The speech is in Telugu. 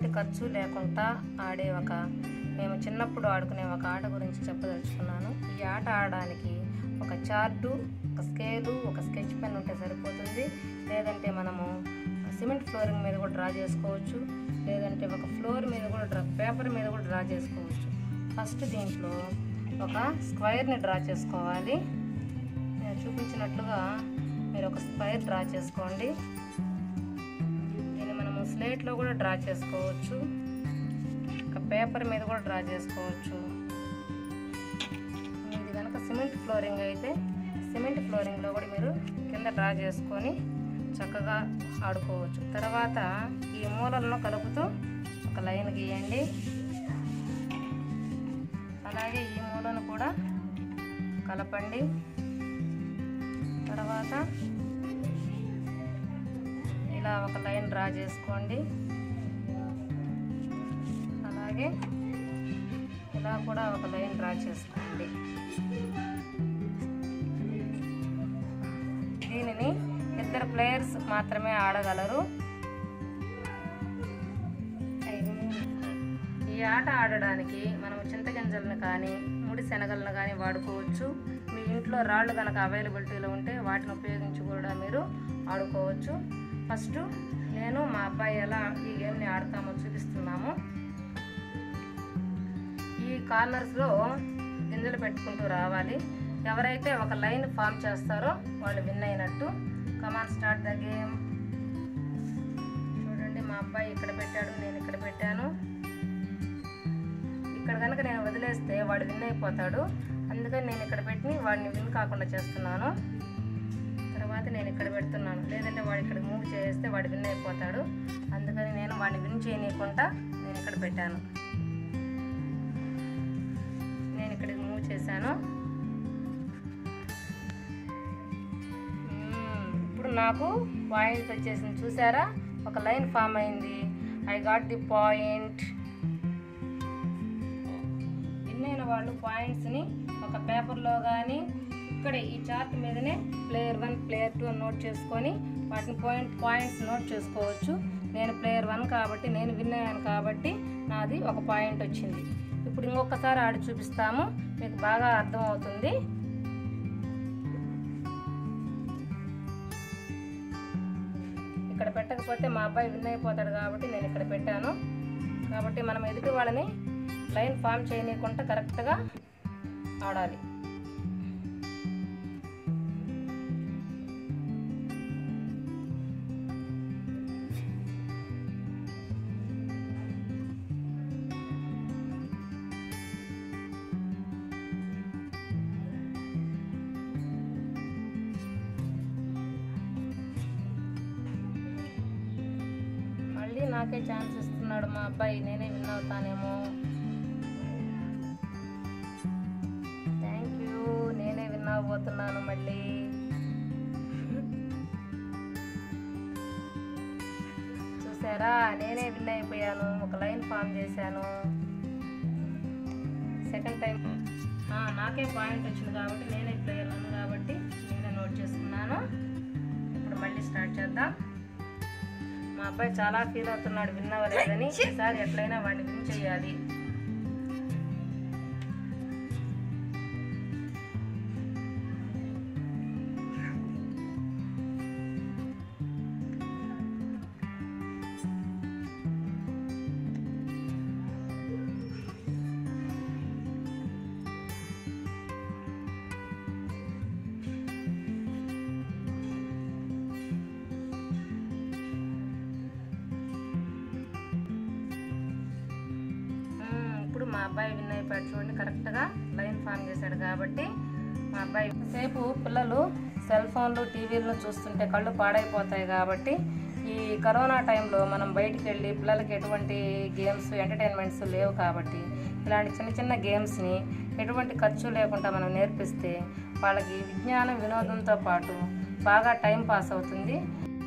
ఎటువంటి ఖర్చు లేకుండా ఆడే ఒక మేము చిన్నప్పుడు ఆడుకునే ఒక ఆట గురించి చెప్పదలుచుకున్నాను ఈ ఆట ఆడడానికి ఒక చార్టు ఒక స్కేలు ఒక స్కెచ్ పెన్ ఉంటే సరిపోతుంది లేదంటే మనము సిమెంట్ ఫ్లోరింగ్ మీద కూడా డ్రా చేసుకోవచ్చు లేదంటే ఒక ఫ్లోర్ మీద కూడా డ్రా పేపర్ మీద కూడా డ్రా చేసుకోవచ్చు ఫస్ట్ దీంట్లో ఒక స్క్వైర్ని డ్రా చేసుకోవాలి నేను చూపించినట్లుగా మీరు ఒక స్క్వైర్ డ్రా చేసుకోండి దీన్ని మనము స్లేట్లో కూడా డ్రా చేసుకోవచ్చు ఒక పేపర్ మీద కూడా డ్రా చేసుకోవచ్చు ఇది కనుక సిమెంట్ ఫ్లోరింగ్ అయితే సిమెంట్ ఫ్లోరింగ్లో కూడా మీరు కింద డ్రా చేసుకొని చక్కగా ఆడుకోవచ్చు తర్వాత ఈ మూలలను కలుపుతూ ఒక లైన్ గీయండి అలాగే ఈ మూలను కూడా కలపండి తర్వాత ఇలా ఒక లైన్ డ్రా చేసుకోండి అలాగే ఇలా కూడా ఒక లైన్ డ్రా చేసుకోండి దీనిని ఇద్దరు ప్లేయర్స్ మాత్రమే ఆడగలరు ఈ ఆట ఆడడానికి మనం చింతగింజలను కానీ ముడి శనగలను కానీ వాడుకోవచ్చు మీ ఇంట్లో రాళ్ళు కనుక అవైలబిలిటీలో ఉంటే వాటిని ఉపయోగించి కూడా మీరు ఆడుకోవచ్చు ఫస్ట్ నేను మా అబ్బాయి ఎలా ఈ గేమ్ని ఆడతామో చూపిస్తున్నాము ఈ కార్నర్స్లో గింజలు పెట్టుకుంటూ రావాలి ఎవరైతే ఒక లైన్ ఫామ్ చేస్తారో వాళ్ళు విన్ అయినట్టు కమాన్ స్టార్ట్ ద గేమ్ చూడండి మా అబ్బాయి ఇక్కడ పెట్టాడు నేను ఇక్కడ పెట్టాను ఇక్కడ కనుక నేను వదిలేస్తే వాడు విన్ అయిపోతాడు అందుకని నేను ఇక్కడ పెట్టి వాడిని విన్ కాకుండా చేస్తున్నాను తర్వాత నేను ఇక్కడ పెడుతున్నాను లేదంటే వాడు ఇక్కడ మూవ్ చేస్తే వాడు విన్ అయిపోతాడు అందుకని నేను వాడిని విన్ చేయనీయకుండా నేను ఇక్కడ పెట్టాను నేను ఇక్కడికి మూవ్ చేశాను మ్మ్. ఇప్పుడు నాకు పాయింట్ వచ్చేసింది చూసారా ఒక లైన్ ఫామ్ అయింది I got the point win అయిన వాళ్ళు పాయింట్స్ని ఒక పేపర్లో కానీ ఇక్కడ ఈ చార్ట్ మీదనే player one player two note చేసుకొని వాటిని పాయింట్ పాయింట్స్ నోట్ చేసుకోవచ్చు నేను ప్లేయర్ వన్ కాబట్టి నేను విన్ అయ్యాను కాబట్టి నాది ఒక పాయింట్ వచ్చింది ఇప్పుడు ఇంకొకసారి ఆడి చూపిస్తాము మీకు బాగా అర్థమవుతుంది ఇక్కడ పెట్టకపోతే మా అబ్బాయి విన్ అయిపోతాడు కాబట్టి నేను ఇక్కడ పెట్టాను కాబట్టి మనం ఎదుటి వాళ్ళని లైన్ ఫామ్ చేయనీయకుండా కరెక్ట్గా ఆడాలి మళ్ళీ నాకే ఛాన్స్ ఇస్తున్నాడు మా అబ్బాయి నేనే విన్ అవుతానేమో థ్యాంక్ యూ నేనే విన్ అవ్వబోతున్నాను మళ్ళీ చూసారా నేనే విన్ అయిపోయాను ఒక లైన్ ఫామ్ చేశాను సెకండ్ టైం ఆ, నాకే పాయింట్ వచ్చింది కాబట్టి నేనే ప్లేయర్ ఉన్నాను కాబట్టి నేనే నోట్ చేసుకున్నాను ఇప్పుడు మళ్ళీ స్టార్ట్ చేద్దాం మా అబ్బాయి చాలా ఫీల్ అవుతున్నాడు విన్ అవ్వలేదని ఈసారి ఎట్లయినా వాడిని విన్ చేయాలి మ్మ్, ఇప్పుడు మా అబ్బాయి విన్ అయిపోయాడు చూడండి కరెక్ట్గా లైన్ ఫామ్ చేశాడు కాబట్టి మా అబ్బాయి సేపు పిల్లలు సెల్ ఫోన్లు టీవీలను చూస్తుంటే కళ్ళు పాడైపోతాయి కాబట్టి ఈ కరోనా టైంలో మనం బయటికి వెళ్ళి పిల్లలకి ఎటువంటి గేమ్స్ ఎంటర్టైన్మెంట్స్ లేవు కాబట్టి ఇలాంటి చిన్న చిన్న గేమ్స్ని ఎటువంటి ఖర్చు లేకుండా మనం నేర్పిస్తే వాళ్ళకి విజ్ఞానం వినోదంతో పాటు బాగా టైం పాస్ అవుతుంది